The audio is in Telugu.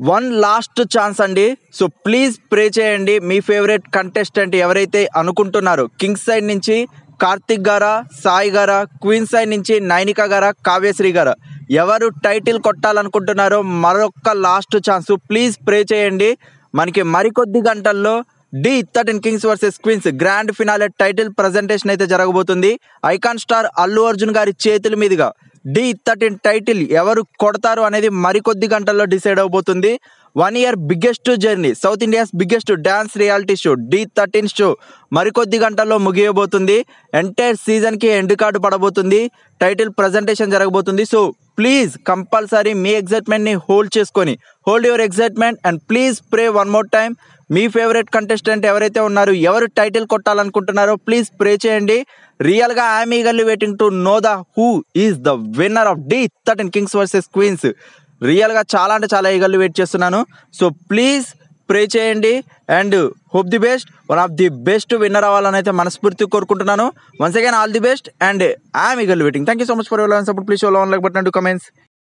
వన్ లాస్ట్ ఛాన్స్ అండి సో ప్లీజ్ ప్రే చేయండి మీ ఫేవరెట్ కంటెస్టెంట్ ఎవరైతే అనుకుంటున్నారో కింగ్స్ సైడ్ నుంచి కార్తిక్ గారా సాయి గారా క్వీన్ సైడ్ నుంచి నైనిక గారా కావ్యశ్రీ గారా ఎవరు టైటిల్ కొట్టాలనుకుంటున్నారో మరొక లాస్ట్ ఛాన్స్ ప్లీజ్ ప్రే చేయండి మనకి మరికొద్ది గంటల్లో Dhee thirteen kings versus queens grand finale title presentation అయితే జరగబోతుంది ఐకాన్ స్టార్ అల్లు అర్జున్ గారి చేతుల మీదుగా డి థర్టీన్ టైటిల్ ఎవరు కొడతారు అనేది మరికొద్ది గంటల్లో డిసైడ్ అవబోతుంది one year biggest journey south India's biggest dance reality show Dhee thirteen show మరికొద్ది గంటల్లో ముగియబోతుంది ఎంటైర్ సీజన్కి ఎండ్ కార్డు పడబోతుంది టైటిల్ ప్రజెంటేషన్ జరగబోతుంది సో ప్లీజ్ కంపల్సరీ మీ ఎగ్జైట్మెంట్ని హోల్డ్ చేసుకొని hold your excitement and please pray one more time మీ ఫేవరెట్ కంటెస్టెంట్ ఎవరైతే ఉన్నారో ఎవరు టైటిల్ కొట్టాలనుకుంటున్నారో ప్లీజ్ ప్రే చేయండి రియల్గా I'm eagerly waiting to know the who is the winner of Dhee thirteen kings versus queens రియల్గా చాలా అంటే చాలా ఈగల్లీ వెయిట్ చేస్తున్నాను సో ప్లీజ్ ప్రే చేయండి and hope the best one of the best winner అవ్వాలని అయితే మనస్ఫూర్తి కోరుకుంటున్నాను once again all the best and I'm eagerly waiting thank you so much for your support please show like button to comments